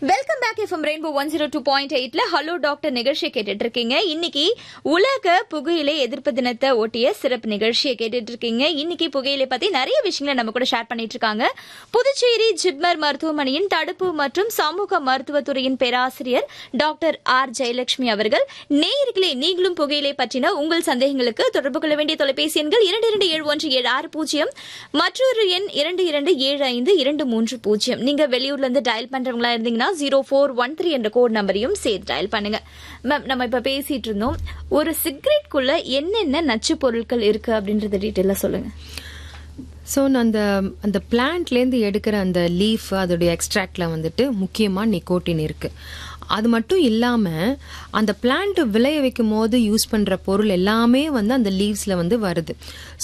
welcome back FM rainbow one zero two point எயிட்ல hello doctor நிகழ்ச்சியை கேட்டுட்டு இருக்கீங்க இன்னைக்கு உலக புகையிலை எதிர்ப்பு தினத்தை ஒட்டிய சிறப்பு நிகழ்ச்சியை கேட்டுட்டு இருக்கீங்க இன்னைக்கு புகையிலை பத்தி நிறைய விஷயங்களை நம்ம கூட ஷேர் பண்ணிட்டு இருக்காங்க புதுச்சேரி ஜிப்மர் மருத்துவமனையின் தடுப்பு மற்றும் சமூக மருத்துவத்துறையின் பேராசிரியர் டாக்டர் ஆர் ஜெயலட்சுமி அவர்கள் நேயர்களே நீங்களும் புகையிலை பற்றின உங்கள் சந்தேகங்களுக்கு தொடர்பு கொள்ள வேண்டிய தொலைபேசி எண்கள் இரண்டு இரண்டு ஏழு ஒன்று ஏழு ஆறு பூஜ்ஜியம் மற்றொரு எண் இரண்டு இரண்டு ஏழு ஐந்து இரண்டு மூன்று பூஜ்ஜியம் நீங்க வெளியூர்ல இருந்து டயல் பண்றவங்களா இருந்தீங்கன்னா ஜீரோ ஃபோர் ஒன் த்ரீ என்ற கோட் நம்பரையும் சேர்த்து டயல் பண்ணுங்க மேம் நம்ம இப்ப பேசிட்டு இருந்தோம் ஒரு சிகரெட்குள்ள என்னென்ன நச்சு பொருட்கள் இருக்கு அப்படின்றத டீட்டெயிலா சொல்லுங்க ஸோ அந்த அந்த பிளான்ட்லேருந்து எடுக்கிற அந்த லீஃப் அதோடைய எக்ஸ்ட்ராக்டில் வந்துட்டு முக்கியமாக நிக்கோட்டின் இருக்கு அது மட்டும் இல்லாமல் அந்த பிளான்ட் விளைய வைக்கும் போது யூஸ் பண்ணுற பொருள் எல்லாமே வந்து அந்த லீவ்ஸில் வந்து வருது